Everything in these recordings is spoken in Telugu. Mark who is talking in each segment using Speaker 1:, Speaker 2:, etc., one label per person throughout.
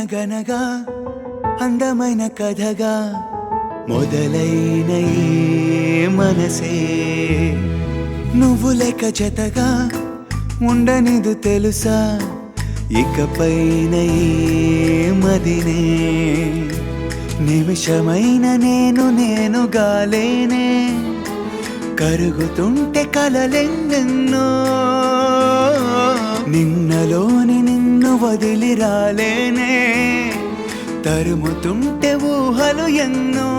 Speaker 1: అనగనగా అందమైన కథగా మొదలైన ఈ మనసే నువ్వు లేక జతగా ఉండనిదు తెలుసా ఇకపైన ఈ మదినే నిమిషమైన నేను నేను గాలేనే కరుగుతుంటే కలలెన్నెన్నో నిన్నలోని నిన్ను వదిలి రాలేనే తరుముతుంటే ఊహలు ఎన్నో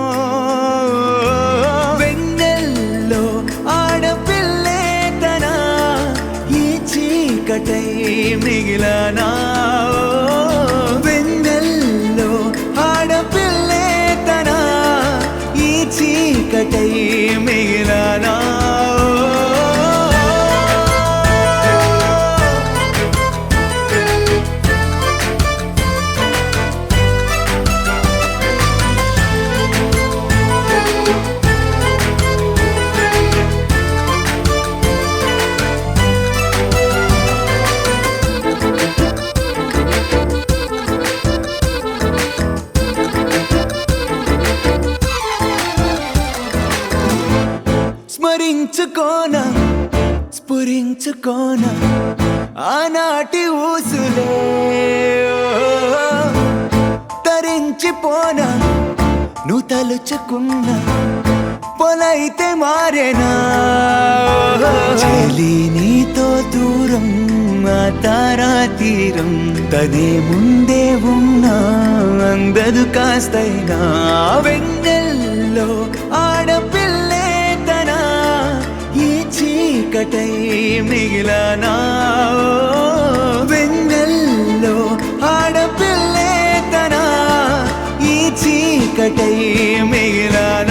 Speaker 1: వెన్నెల్లో ఆడపిల్లే తన ఈ చీకటై మిగిలనా వెన్నెల్లో ఆడపిల్లే తన ఈ చీకటై మిగిలనా స్మరించుకోన స్ఫురించుకోన ఆనాటి ఊసులే తరించిపోన నువ్వు తలుచుకున్న పొలైతే మారేనా చెలి నీతో దూరం ఆ తారా తీరం తనే ముందే ఉన్నా అందదు కాస్తైనా వెన్నెల్లో ఆడపిల్లే తన ఈ చీకటై మిగిలనా వెన్నెల్లో ఆడపిల్లే తన ఈ చీకటై మిగిలనా